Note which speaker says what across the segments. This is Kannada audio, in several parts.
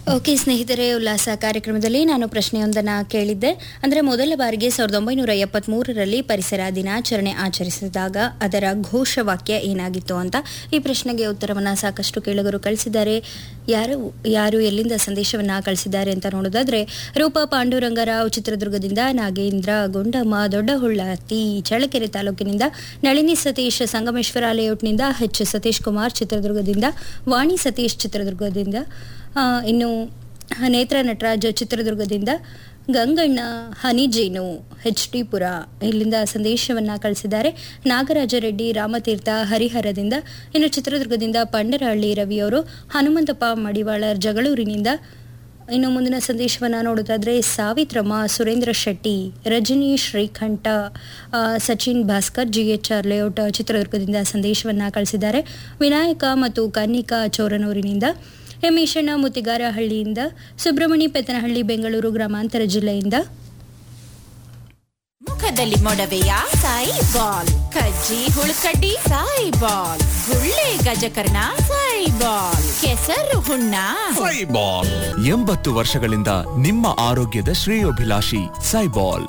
Speaker 1: ಓಕೆ ಸ್ನೇಹಿತರೆ ಉಲ್ಲಾಸ ಕಾರ್ಯಕ್ರಮದಲ್ಲಿ ನಾನು ಪ್ರಶ್ನೆಯೊಂದನ್ನು ಕೇಳಿದ್ದೆ ಅಂದರೆ ಮೊದಲ ಬಾರಿಗೆ ಸಾವಿರದ ಒಂಬೈನೂರ ಎಪ್ಪತ್ಮೂರರಲ್ಲಿ ಪರಿಸರ ದಿನಾಚರಣೆ ಆಚರಿಸಿದಾಗ ಅದರ ಘೋಷವಾಕ್ಯ ಏನಾಗಿತ್ತು ಅಂತ ಈ ಪ್ರಶ್ನೆಗೆ ಉತ್ತರವನ್ನು ಸಾಕಷ್ಟು ಕೇಳುಗರು ಕಳಿಸಿದ್ದಾರೆ ಯಾರು ಯಾರು ಎಲ್ಲಿಂದ ಸಂದೇಶವನ್ನು ಕಳಿಸಿದ್ದಾರೆ ಅಂತ ನೋಡೋದಾದ್ರೆ ರೂಪಾ ಪಾಂಡುರಂಗರಾವ್ ಚಿತ್ರದುರ್ಗದಿಂದ ನಾಗೇಂದ್ರ ಗುಂಡಮ್ಮ ದೊಡ್ಡಹುಳ್ಳತ್ತಿ ಚಳ್ಳಕೆರೆ ತಾಲೂಕಿನಿಂದ ನಳಿನಿ ಸತೀಶ್ ಸಂಗಮೇಶ್ವರ ಲೇಔಟ್ನಿಂದ ಎಚ್ ಸತೀಶ್ ಕುಮಾರ್ ಚಿತ್ರದುರ್ಗದಿಂದ ವಾಣಿ ಸತೀಶ್ ಚಿತ್ರದುರ್ಗದಿಂದ ಆ, ಇನ್ನು ನೇತ್ರ ನಟರಾಜ್ ಚಿತ್ರದುರ್ಗದಿಂದ ಗಂಗಣ್ಣ ಹನಿಜೇನು ಎಚ್ ಡಿ ಪುರ ಇಲ್ಲಿಂದ ಸಂದೇಶವನ್ನು ಕಳಿಸಿದ್ದಾರೆ ನಾಗರಾಜ ರೆಡ್ಡಿ ರಾಮತೀರ್ಥ ಹರಿಹರದಿಂದ ಇನ್ನು ಚಿತ್ರದುರ್ಗದಿಂದ ಪಂಡರಹಳ್ಳಿ ರವಿಯವರು ಹನುಮಂತಪ್ಪ ಮಡಿವಾಳರ್ ಜಗಳೂರಿನಿಂದ ಇನ್ನು ಮುಂದಿನ ಸಂದೇಶವನ್ನು ನೋಡೋದಾದ್ರೆ ಸಾವಿತ್ರಮ್ಮ ಸುರೇಂದ್ರ ಶೆಟ್ಟಿ ರಜನಿ ಶ್ರೀಕಂಠ ಆ, Sachin Bhaskar G H R layout ಚಿತ್ರದುರ್ಗದಿಂದ ಸಂದೇಶವನ್ನು ಕಳಿಸಿದ್ದಾರೆ ವಿನಾಯಕ ಮತ್ತು ಕನ್ನಿಕಾ ಚೋರನೂರಿನಿಂದ ಎಂ ಈಶಣ್ಣ ಮುತ್ತಿಗಾರಹಳ್ಳಿಯಿಂದ ಸುಬ್ರಹ್ಮಣಿ ಪೆತ್ತನಹಳ್ಳಿ ಬೆಂಗಳೂರು ಗ್ರಾಮಾಂತರ ಜಿಲ್ಲೆಯಿಂದ
Speaker 2: ಮುಖದಲ್ಲಿ ಮೊಡವೆಯ ಸಾಯಿ ಬಾಲ್ ಕಜ್ಜಿ ಹುಳುಕಡ್ಡಿ ಸಾಯಿ ಬಾಲ್ ಗುಳ್ಳೆ ಗಜಕರ್ಣ ಸಾಯಿ ಬಾಲ್ ಕೆಸರು ಹುಣ್ಣ
Speaker 3: ಸೈಬಾಲ್ ಎಂಬತ್ತು ವರ್ಷಗಳಿಂದ ನಿಮ್ಮ ಆರೋಗ್ಯದ ಶ್ರೇಯೋಭಿಲಾಷಿ ಸೈಬಾಲ್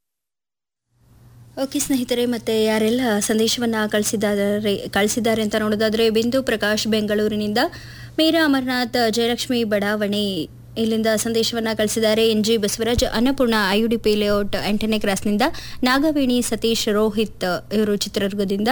Speaker 1: ಓಕೆ ಸ್ನೇಹಿತರೆ ಮತ್ತೆ ಯಾರೆಲ್ಲ ಸಂದೇಶವನ್ನು ಕಳಿಸಿದ್ದಾರೆ ಕಳಿಸಿದ್ದಾರೆ ಅಂತ ನೋಡೋದಾದ್ರೆ ಬಿಂದು ಪ್ರಕಾಶ್ ಬೆಂಗಳೂರಿನಿಂದ ಮೀರಾ ಅಮರನಾಥ್ ಜಯಲಕ್ಷ್ಮಿ ಬಡಾವಣೆ ಇಲ್ಲಿಂದ ಸಂದೇಶವನ್ನು ಕಳಿಸಿದ್ದಾರೆ N G Basavaraj Annapurna IUDP layout ಎಂಟನೇ ಕ್ರಾಸ್ನಿಂದ ನಾಗವೇಣಿ ಸತೀಶ್ ರೋಹಿತ್ ಇವರು ಚಿತ್ರದುರ್ಗದಿಂದ